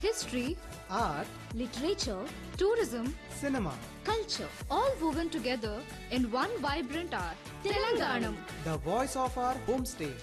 History, art, literature, tourism, cinema. culture, all woven together in one vibrant art. Telanganam. The voice of our homestay.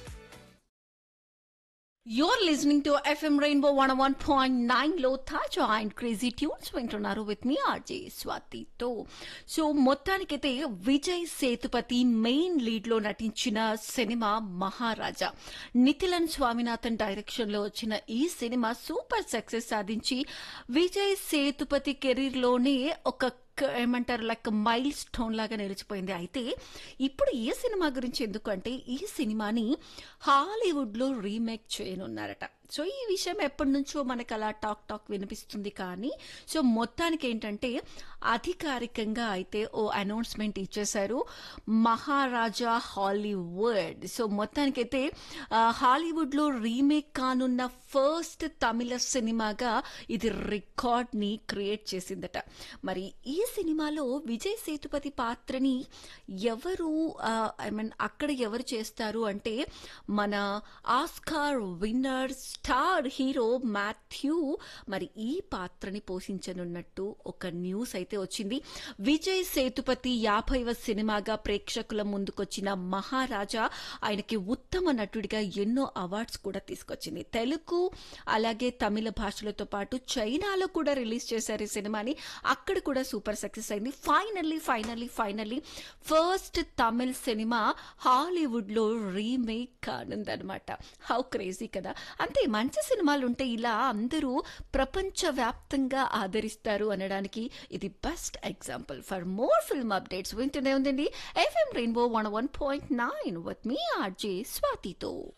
You're listening to FM Rainbow 101.9 లో తాజా and crazy tunes వింటున్నారు with మీ RJ స్వాతితో so మొత్తానికైతే Vijay Sethupathi main lead లో నటించిన సినిమా Maharaja Nithilan Swaminathan direction లో వచ్చిన ఈ సినిమా సూపర్ సక్సెస్ సాధించి విజయ్ సేతుపతి కెరీర్ లోనే ఒక క- ఏమంటారు లైక్ మైల్ స్టోన్ లాగా నిలిచిపోయింది అయితే ఇప్పుడు ఈ సినిమా గురించి ఎందుకంటే ఈ సినిమాని హాలీవుడ్ లో రీమేక్ చేయనున్నారట సో ఈ విషయం ఎప్పటి నుంచో మనకు అలా టాక్ టాక్ వినిపిస్తుంది కానీ సో మొత్తానికి ఏంటంటే అధికారికంగా అయితే ఓ అనౌన్స్మెంట్ ఇచ్చేశారు మహారాజా హాలీవుడ్ సో మొత్తానికైతే ఆ, హాలీవుడ్లో రీమేక్ కానున్న ఫస్ట్ తమిళ సినిమాగా ఇది రికార్డ్ని క్రియేట్ చేసిందట మరి ఈ సినిమాలో విజయ్ సేతుపతి పాత్రని ఎవరు ఐ మీన్ అక్కడ ఎవరు చేస్తారు అంటే మన Oscar winner star hero Matthew మరి ఈ పాత్రని పోషించనున్నట్టు ఒక న్యూస్ అయితే వచ్చింది విజయ్ సేతుపతి యాభైవ సినిమాగా ప్రేక్షకుల ముందుకొచ్చిన మహారాజా ఆయనకి ఉత్తమ నటుడిగా ఎన్నో అవార్డ్స్ కూడా తీసుకొచ్చింది తెలుగు అలాగే తమిళ భాషలతో పాటు చైనాలో కూడా రిలీజ్ చేశారు ఈ సినిమాని అక్కడ కూడా సూపర్ సక్సెస్ అయింది finally finally finally first Tamil సినిమా హాలీవుడ్ లో రీమేక్ కానుందనమాట హౌ క్రేజీ కదా అంతే మంచి సినిమాలు ఉంటే ఇలా అందరూ ప్రపంచవ్యాప్తంగా ఆదరిస్తారు అనడానికి ఇది best example for more film updates వింటూనే ఉందండి FM Rainbow one one point nine with మీ ఆర్జే స్వాతితో